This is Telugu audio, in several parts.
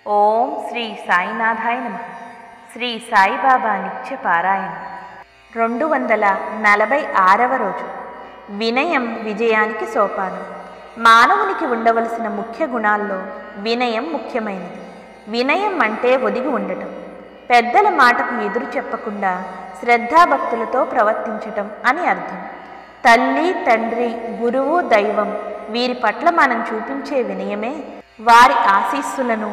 ఓం శ్రీ సాయినాథాయ నమ శ్రీ సాయిబాబా నిత్య పారాయణ రెండు వందల నలభై ఆరవ రోజు వినయం విజయానికి సోపానం మానవునికి ఉండవలసిన ముఖ్య గుణాల్లో వినయం ముఖ్యమైనది వినయం అంటే ఒదిగి ఉండటం పెద్దల మాటకు ఎదురు చెప్పకుండా శ్రద్ధాభక్తులతో ప్రవర్తించటం అని అర్థం తల్లి తండ్రి గురువు దైవం వీరి పట్ల మనం చూపించే వినయమే వారి ఆశీస్సులను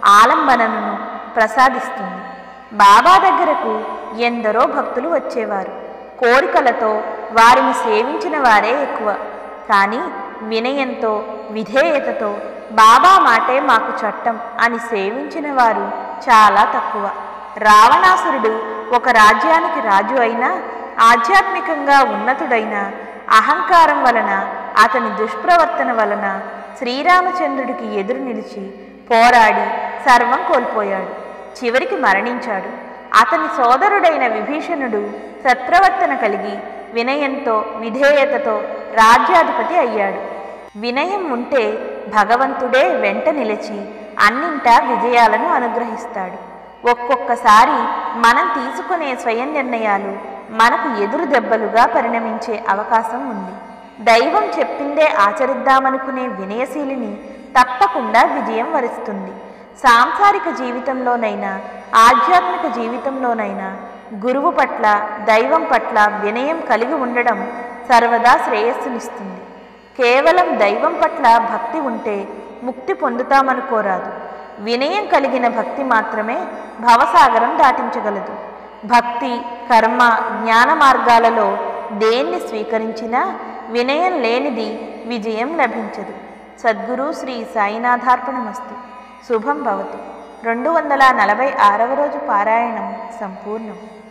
ఆలంబనను ప్రసాదిస్తుంది బాబా దగ్గరకు ఎందరో భక్తులు వచ్చేవారు కోరికలతో వారిని సేవించిన వారే ఎక్కువ కానీ వినయంతో విధేయతతో బాబా మాటే మాకు చట్టం అని సేవించిన వారు చాలా తక్కువ రావణాసురుడు ఒక రాజ్యానికి రాజు అయినా ఆధ్యాత్మికంగా ఉన్నతుడైన అహంకారం వలన అతని దుష్ప్రవర్తన వలన శ్రీరామచంద్రుడికి ఎదురు నిలిచి పోరాడి సర్వం కోల్పోయాడు చివరికి మరణించాడు అతని సోదరుడైన విభీషణుడు సత్ప్రవర్తన కలిగి వినయంతో విధేయతతో రాజ్యాధిపతి అయ్యాడు వినయం ఉంటే భగవంతుడే వెంట నిలిచి అన్నింటా విజయాలను అనుగ్రహిస్తాడు ఒక్కొక్కసారి మనం తీసుకునే స్వయం నిర్ణయాలు మనకు ఎదురు దెబ్బలుగా పరిణమించే అవకాశం ఉంది దైవం చెప్పిందే ఆచరిద్దామనుకునే వినయశీలిని తప్పకుండా విజయం వరిస్తుంది సాంసారిక జీవితంలోనైనా ఆధ్యాత్మిక జీవితంలోనైనా గురువు పట్ల దైవం పట్ల వినయం కలిగి ఉండడం సర్వదా శ్రేయస్సునిస్తుంది కేవలం దైవం పట్ల భక్తి ఉంటే ముక్తి పొందుతామనుకోరాదు వినయం కలిగిన భక్తి మాత్రమే భవసాగరం దాటించగలదు భక్తి కర్మ జ్ఞాన మార్గాలలో దేన్ని స్వీకరించినా వినయం లేనిది విజయం లభించదు సద్గురు శ్రీ సాయినాథార్పణమస్తు శుభం భవతు రెండు వందల నలభై ఆరవ రోజు పారాయణం సంపూర్ణం